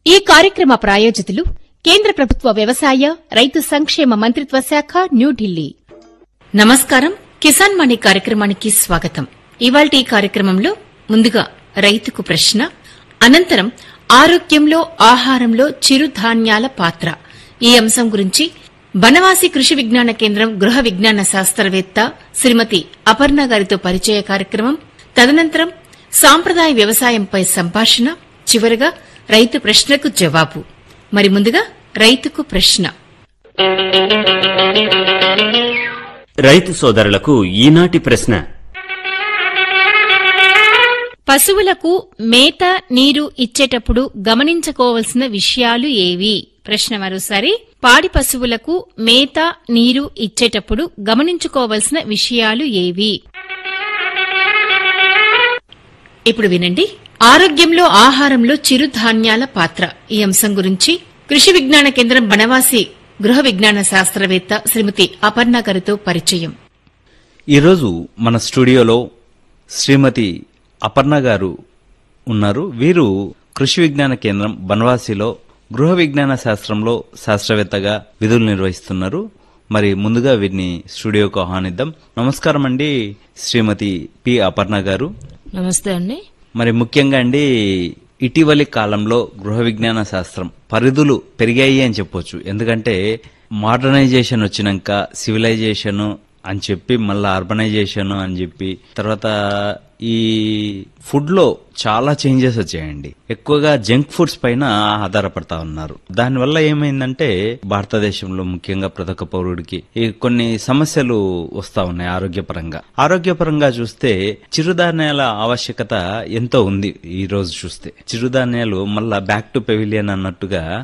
ఈ కార్యక్రమ ప్రాయోజితులు కేంద్ర ప్రభుత్వ వ్యవసాయ రైతు సంక్షేమ మంత్రిత్వ శాఖ న్యూఢిల్లీ నమస్కారం కిసాన్ మణి కార్యక్రమానికి స్వాగతం ఇవాల్టి ఈ కార్యక్రమంలో ముందుగా రైతుకు ప్రశ్న అనంతరం ఆరోగ్యంలో ఆహారంలో చిరుధాన్యాల పాత్ర ఈ అంశం గురించి బనవాసి కృషి విజ్ఞాన కేంద్రం గృహ విజ్ఞాన శాస్త్రవేత్త శ్రీమతి అపర్ణ గారితో పరిచయ కార్యక్రమం తదనంతరం సాంప్రదాయ వ్యవసాయంపై సంభాషణ చివరగా రైతు ప్రశ్నకు జవాబు మరి ముందుగా రైతుకు ప్రశ్న రైతు సోదరులకు ఈనాటి ప్రశ్న పశువులకు మేత నీరు ఇచ్చేటప్పుడు గమనించుకోవలసిన విషయాలు ఏవి ప్రశ్న మరోసారి పాడి పశువులకు మేత నీరు ఇచ్చేటప్పుడు గమనించుకోవలసిన విషయాలు ఏవి ఇప్పుడు వినండి ఆరోగ్యంలో ఆహారంలో చిరుధాన్యాల పాత్ర ఈ అంశం గురించి కృషి విజ్ఞాన కేంద్రం బనవాసి గృహ విజ్ఞాన శాస్త్రవేత్త శ్రీమతి అపర్ణ గారితో పరిచయం ఈరోజు మన స్టూడియోలో శ్రీమతి అపర్ణ గారు ఉన్నారు వీరు కృషి విజ్ఞాన కేంద్రం బన్వాసిలో గృహ విజ్ఞాన శాస్త్రంలో శాస్త్రవేత్తగా విధులు నిర్వహిస్తున్నారు మరి ముందుగా వీరిని స్టూడియోకు ఆహ్వానిద్దాం నమస్కారం అండి శ్రీమతి పి అపర్ణ గారు నమస్తే అండి మరి ముఖ్యంగా అండి ఇటీవలి కాలంలో గృహ విజ్ఞాన శాస్త్రం పరిధులు పెరిగాయి అని చెప్పొచ్చు ఎందుకంటే మోడర్నైజేషన్ వచ్చినాక సివిలైజేషన్ అని చెప్పి మళ్ళీ అర్బనైజేషన్ అని చెప్పి తర్వాత ఈ ఫుడ్ లో చాలా చేంజెస్ వచ్చాయండి ఎక్కువగా జంక్ ఫుడ్స్ పైన ఆధారపడతా ఉన్నారు దానివల్ల ఏమైందంటే భారతదేశంలో ముఖ్యంగా ప్రతి ఒక్క పౌరుడికి ఈ కొన్ని సమస్యలు వస్తా ఉన్నాయి ఆరోగ్యపరంగా ఆరోగ్యపరంగా చూస్తే చిరుధాన్యాల ఆవశ్యకత ఎంతో ఉంది ఈ రోజు చూస్తే చిరుధాన్యాలు మళ్ళా బ్యాక్ టు పెవిలియన్ అన్నట్టుగా